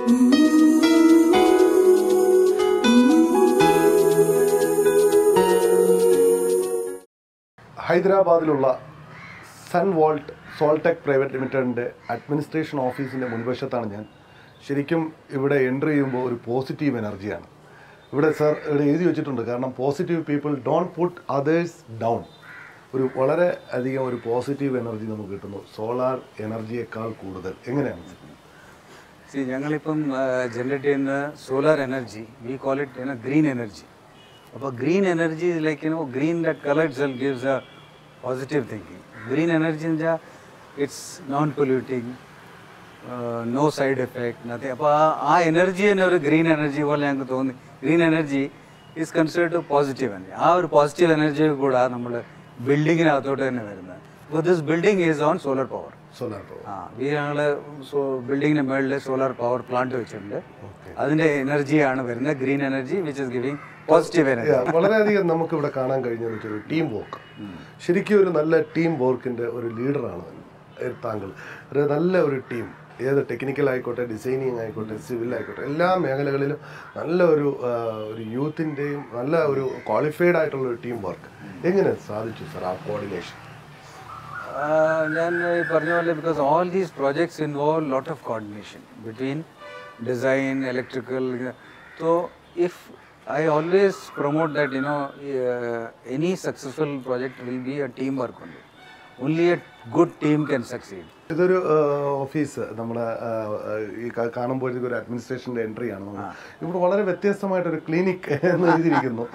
ഹൈദരാബാദിലുള്ള sun volt Soltech private ലിമിറ്റഡിൻ്റെ administration ഓഫീസിൻ്റെ മുൻവശത്താണ് ഞാൻ ശരിക്കും ഇവിടെ എൻട്രി ചെയ്യുമ്പോൾ ഒരു പോസിറ്റീവ് എനർജിയാണ് ഇവിടെ സർ ഇവിടെ എഴുതി വെച്ചിട്ടുണ്ട് കാരണം positive people don't put others down ഒരു വളരെ അധികം ഒരു പോസിറ്റീവ് എനർജി നമുക്ക് കിട്ടുന്നു സോളാർ എനർജിയേക്കാൾ കൂടുതൽ എങ്ങനെയാണ് സി ഞങ്ങളിപ്പം ജനറേറ്റ് ചെയ്യുന്ന solar energy we call it green energy അപ്പോൾ green energy like you know green the colour itself gives a positive thinking green energy എന്ന് വെച്ചാൽ it's non polluting no side effect നത്തി അപ്പോൾ ആ ആ energy തന്നെ ഒരു ഗ്രീൻ എനർജി പോലെ ഞങ്ങൾക്ക് തോന്നി green energy is considered positive energy ആ ഒരു പോസിറ്റീവ് എനർജി കൂടെ നമ്മൾ ബിൽഡിങ്ങിനകത്തോട്ട് തന്നെ വരുന്നത് അപ്പോൾ this building is on solar power solar power ആ ഈ ഞങ്ങൾ ബിൽഡിങ്ങിന് മുകളിൽ സോളാർ പവർ പ്ലാന്റ് വെച്ചിട്ടുണ്ട് അതിന്റെ എനർജിയാണ് വരുന്നത് green energy which is giving positive energy Yeah, വളരെയധികം നമുക്ക് ഇവിടെ കാണാൻ കഴിഞ്ഞതെന്ന് വെച്ചാൽ ഒരു ടീം വർക്ക് ശരിക്കും ഒരു നല്ല ടീം വർക്കിന്റെ ഒരു ലീഡറാണ് താങ്കൾ ഒരു നല്ല ഒരു ടീം ഏത് ടെക്നിക്കൽ ആയിക്കോട്ടെ ഡിസൈനിങ് ആയിക്കോട്ടെ സിവിൽ ആയിക്കോട്ടെ എല്ലാ മേഖലകളിലും നല്ല ഒരു ആ, ഒരു യൂത്തിൻ്റെയും നല്ല ഒരു ക്വാളിഫൈഡ് ആയിട്ടുള്ള ഒരു ടീം വർക്ക് എങ്ങനെ സാധിച്ചു സർ ആ കോർഡിനേഷൻ ഞാൻ ഈ പറഞ്ഞ പോലെ because all these projects involve lot of coordination between design electrical so if I always promote that you know any successful project will be a team work ഉണ്ട് only a good team can succeed ഇതൊരു office നമ്മുടെ ആ, ആ, ഈ കാ- കാണുമ്പോഴത്തേക്ക് ഒരു അഡ്മിനിസ്ട്രേഷന്റെ entry ആണ് നമ്മൾ ഇവിടെ വളരെ വ്യത്യസ്തമായിട്ടൊരു ക്ലിനിക് എന്ന് എഴുതിയിരിക്കുന്നു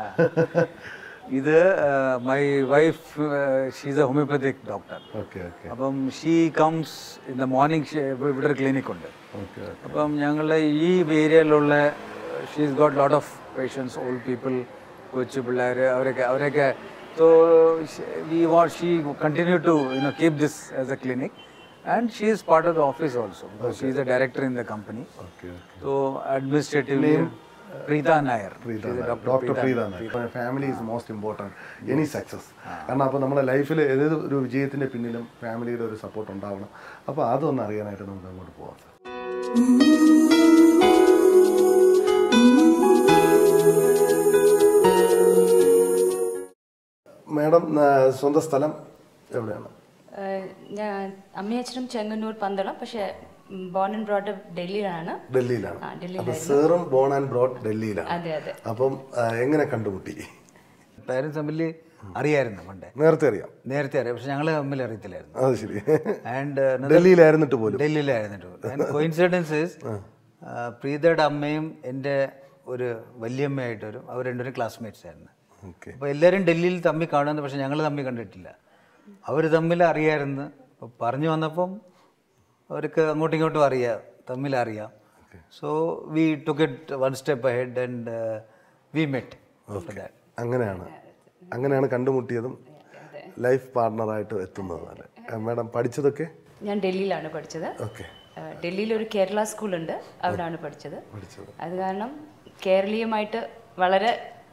ഇത് my wife she's a homeopathic doctor okay okay അപ്പം she comes in the morning ഇവിടെ ഒരു ക്ലിനിക് ഉണ്ട് ഓക്കെ അപ്പം ഞങ്ങളുടെ ഈ ഏരിയയിലുള്ള she's got lot of patients old people കൊച്ചു പിള്ളേർ അവരൊക്കെ അവരൊക്കെ so we want she continue to you know keep this as a clinic and she is part of the office also because she is a director in the company okay so administratively Preetha Nair doctor Preetha family is most important any success കാരണം അപ്പോൾ നമ്മുടെ ലൈഫിൽ ഏത് ഒരു വിജയത്തിൻ്റെ പിന്നിലും ഫാമിലിയുടെ ഒരു സപ്പോർട്ട് ഉണ്ടാവണം അപ്പോൾ അതൊന്ന് അറിയാനായിട്ട് നമുക്ക് അങ്ങോട്ട് പോകാം സർ മാഡം സ്വന്തം സ്ഥലം എവിടെയാണ് ഏഹ് ഞാൻ അമ്മയച്ഛനും ചെങ്ങന്നൂർ പന്തളം പക്ഷേ ബോൺ ആൻഡ് ബ്രോഡ് ഡൽഹിയിലാണ് ഡൽഹിയിലാണ് ആ, ഡൽഹിയിലായിരുന്നു. അപ്പോൾ സേറും ബോൺ ആൻഡ് ബ്രോഡ് ഡൽഹിയിലാണ് അതെ അതെ അപ്പം ആ, എങ്ങനെ കണ്ടുമുട്ടി പേരൻസ് തമ്മിൽ അറിയായിരുന്നു പണ്ടേ നേരത്തെ അറിയാം നേരത്തെ അറിയാം പക്ഷെ ഞങ്ങൾ തമ്മിൽ അറിയത്തില്ലായിരുന്നു അത് ശരി ആൻഡ് ഡൽഹിയിലായിരുന്നിട്ട് പോലും ഡൽഹിയിലായിരുന്നു കോയിൻസിഡൻസസ് പ്രീതയുടെ അമ്മയും എൻ്റെ ഒരു വല്യമ്മയായിട്ട് വരും അവർ രണ്ടുപേരും ക്ലാസ്മേറ്റ്സ് ആയിരുന്നു ഓക്കെ അപ്പോൾ എല്ലാവരും ഡൽഹിയിൽ തമ്മിൽ കാണുന്നു പക്ഷെ ഞങ്ങൾ തമ്മിൽ കണ്ടിട്ടില്ല അവർ തമ്മിൽ അറിയായിരുന്നു അപ്പോൾ പറഞ്ഞു വന്നപ്പം അവർക്ക് അങ്ങോട്ടും ഇങ്ങോട്ടും അറിയാം തമ്മിൽ അറിയാം so we took it one step ahead and we met after that അങ്ങനെയാണ് അങ്ങനെയാണ് കണ്ടുമുട്ടിയതും ലൈഫ് പാർട്ട്ണറായിട്ട് എത്തുന്നതും അല്ലേ മാഡം പഠിച്ചതൊക്കെ ഞാൻ ഡൽഹിയിലാണ് പഠിച്ചത് ഓക്കെ ഏഹ് ഡൽഹിയിൽ ഒരു കേരള സ്കൂളുണ്ട് അവിടെയാണ് പഠിച്ചത് പഠിച്ചത് അത് കാരണം കേരളീയമായിട്ട് വളരെ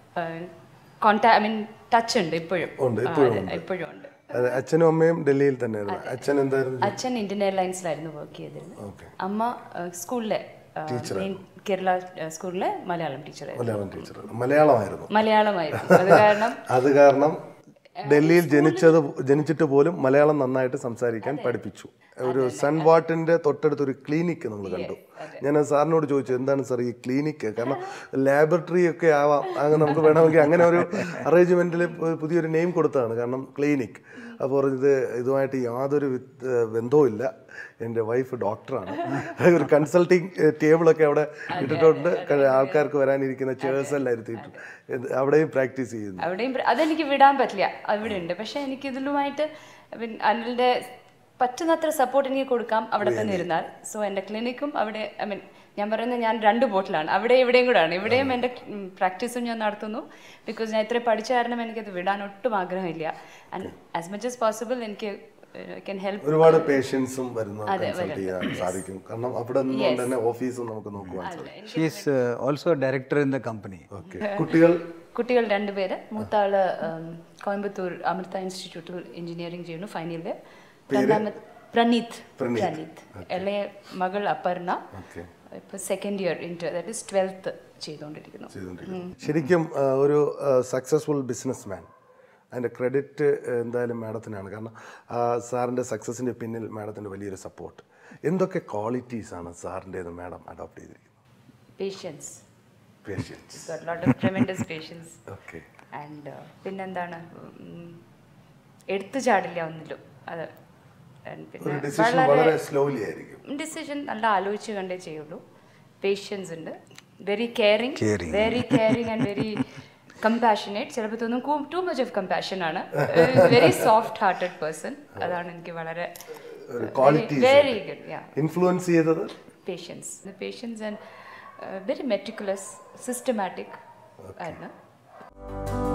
കോണ്ടാ ഐ മീൻ ടച്ച് ഉണ്ട് ഇപ്പോഴും ഉണ്ട്, ആ, ഇപ്പോഴും അതെ, ഇപ്പോഴും ഉണ്ട് അതെ അച്ഛനും അമ്മയും ഡൽഹിയിൽ തന്നെയായിരുന്നു അച്ഛൻ എന്തായിരുന്നു അച്ഛൻ ഇന്ത്യൻ എയർലൈൻസിലായിരുന്നു വർക്ക് ചെയ്തിരുന്നത് ഓക്കെ അമ്മ ഏഹ് സ്കൂളിലെ ഏഹ്, മെയിൻ കേരള ഏഹ്, സ്കൂളിലെ മലയാളം ടീച്ചറായിരുന്നു മലയാളം ടീച്ചർ മലയാളമായിരുന്നു മലയാളമായിരുന്നു അത് കാരണം അത് കാരണം ഡൽഹിയിൽ ജനിച്ചത് ജനിച്ചിട്ട് പോലും മലയാളം നന്നായിട്ട് സംസാരിക്കാൻ പഠിപ്പിച്ചു ഒരു സൺ വാട്ടിന്റെ തൊട്ടടുത്ത് ഒരു ക്ലിനിക്ക് നമ്മൾ കണ്ടു ഞാൻ സാറിനോട് ചോദിച്ചു എന്താണ് സാർ ഈ ക്ലിനിക്ക് കാരണം ലാബറട്ടറി ഒക്കെ ആവാം അങ്ങനെ നമുക്ക് വേണമെങ്കിൽ അങ്ങനെ ഒരു അറേഞ്ച്മെന്റിൽ പുതിയൊരു നെയിം കൊടുത്തതാണ് കാരണം ക്ലിനിക് അപ്പോൾ ഇത് ഇതുമായിട്ട് യാതൊരു വിത്ത് ബന്ധവും ഇല്ല എൻ്റെ വൈഫ് ഡോക്ടറാണ് ഒരു കൺസൾട്ടിങ് ടേബിളൊക്കെ അവിടെ ഇട്ടിട്ടുണ്ട് ആൾക്കാർക്ക് വരാനിരിക്കുന്ന ചേഴ്സ് എല്ലാം ഇരുത്തിയിട്ടുണ്ട് ഇത് അവിടെയും പ്രാക്ടീസ് ചെയ്യുന്നു അവിടെയും പ്ര- അതെനിക്ക് വിടാൻ പറ്റില്ല അവിടെ ഉണ്ട് പക്ഷെ എനിക്ക് ഇതിലുമായിട്ട് പിന്നെ അനിലിന്റെ പറ്റുന്നത്ര സപ്പോർട്ട് എനിക്ക് കൊടുക്കാം അവിടെ തന്നെ ഇരുന്നാൽ സോ എൻ്റെ ക്ലിനിക്കും അവിടെ ഐ മീൻ ഞാൻ പറയുന്നത് ഞാൻ രണ്ട് ബോട്ടിലാണ് അവിടെ ഇവിടെയും കൂടാണ് ഇവിടെയും എൻ്റെ പ്രാക്ടീസും ഞാൻ നടത്തുന്നു ബിക്കോസ് ഞാൻ ഇത്രയും പഠിച്ച കാരണം എനിക്കത് വിടാൻ ഒട്ടും ആഗ്രഹമില്ല and as much as possible എനിക്ക് ക്യാൻ ഹെൽപ്പ് ഒരുപാട് പേഷ്യൻസും വരുന്ന കൺസൾട്ട് ചെയ്യാൻ സാധിക്കും കാരണം അവിടെ നിന്നുകൊണ്ട് തന്നെ ഓഫീസും നമുക്ക് നോക്കുവാൻ സാധിക്കും she's also director in the company okay കുട്ടികൾ കുട്ടികൾ രണ്ടുപേര് മൂത്താള് ഉം, കോയമ്പത്തൂർ അമൃത ഇൻസ്റ്റിറ്റ്യൂട്ടിൽ എഞ്ചിനീയറിംഗ് ചെയ്യുന്നു ഫൈനൽ ഇയർ രണ്ടാമത്തെ പ്രണീത് പ്രണീത്. പ്രണീത് ഇളയ മകൾ അപർണ ഓക്കെ ഇപ്പൊ second year inter that is twelfth ചെയ്തുകൊണ്ടിരിക്കുന്നു ചെയ്തുകൊണ്ടിരിക്കുന്നത് ശരിക്കും ആ, ഒരു സക്സസ്ഫുൾ ബിസിനസ് മാൻ അതിൻ്റെ ക്രെഡിറ്റ് എന്തായാലും മാഡത്തിനാണ് കാരണം ആ, സാറിൻ്റെ സക്സസിൻ്റെ പിന്നിൽ മാഡത്തിൻ്റെ വലിയൊരു സപ്പോർട്ട് എന്തൊക്കെ ക്വാളിറ്റീസാണ് സാറിൻ്റെത് മാഡം അഡോപ്റ്റ് ചെയ്തിരിക്കുന്നത് patience patience lot of tremendous patience okay and പിന്നെന്താണ് ഉം, എടുത്തു ചാടില്ല ഒന്നിലും അത് And ഒരു പിന്നെ ഡിസിഷൻ വളരെ സ്ലോലി ആയിരിക്കും ഡിസിഷൻ നല്ല ആലോചിച്ച് കണ്ടേ ചെയ്യുള്ളൂ പേഷ്യൻസ് ഉണ്ട് very caring Caring. Very caring and very compassionate ചിലപ്പോൾ തോന്നും ടു മച്ച് ഓഫ് കമ്പാഷൻ ആണ് വെരി സോഫ്റ്റ് ഹാർട്ടഡ് പേഴ്സൺ അതാണ് എനിക്ക് വളരെ ഒരു qualities very good yeah influence ചെയ്തത് patience patience and very meticulous systematic ആയിരുന്നു